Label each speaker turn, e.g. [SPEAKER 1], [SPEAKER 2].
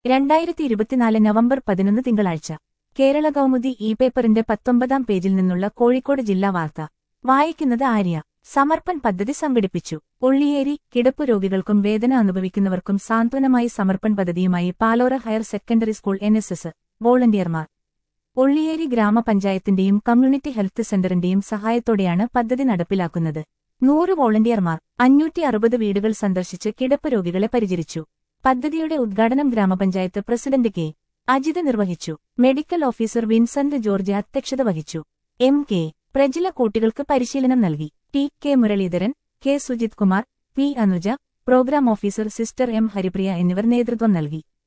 [SPEAKER 1] രണ്ടായിരത്തി ഇരുപത്തിനാല് നവംബർ പതിനൊന്ന് തിങ്കളാഴ്ച കേരള കൗമുദി ഇ പേപ്പറിന്റെ പത്തൊമ്പതാം പേജിൽ നിന്നുള്ള കോഴിക്കോട് ജില്ലാ വാർത്ത വായിക്കുന്നത് ആര്യ സമർപ്പൺ പദ്ധതി സംഘടിപ്പിച്ചു ഉള്ളിയേരി കിടപ്പു രോഗികൾക്കും വേദന അനുഭവിക്കുന്നവർക്കും സാന്ത്വനമായി സമർപ്പൺ പദ്ധതിയുമായി Palora higher secondary school N S S വോളണ്ടിയർമാർ ഉള്ളിയേരി ഗ്രാമപഞ്ചായത്തിന്റെയും കമ്മ്യൂണിറ്റി ഹെൽത്ത് സെന്ററിന്റെയും സഹായത്തോടെയാണ് പദ്ധതി നടപ്പിലാക്കുന്നത് നൂറ് വോളണ്ടിയർമാർ അഞ്ഞൂറ്റി അറുപത് വീടുകൾ സന്ദർശിച്ച് കിടപ്പ് രോഗികളെ പരിചരിച്ചു പദ്ധതിയുടെ ഉദ്ഘാടനം ഗ്രാമപഞ്ചായത്ത് പ്രസിഡന്റ് കെ അജിത് നിർവഹിച്ചു മെഡിക്കൽ ഓഫീസർ വിൻസെന്റ് ജോർജ് അധ്യക്ഷത വഹിച്ചു എം കെ പ്രജില കൂട്ടികൾക്ക് പരിശീലനം നൽകി T K Muraleedharan K Sujith Kumar P Anuja programme officer sister M Haripriya എന്നിവർ നേതൃത്വം നൽകി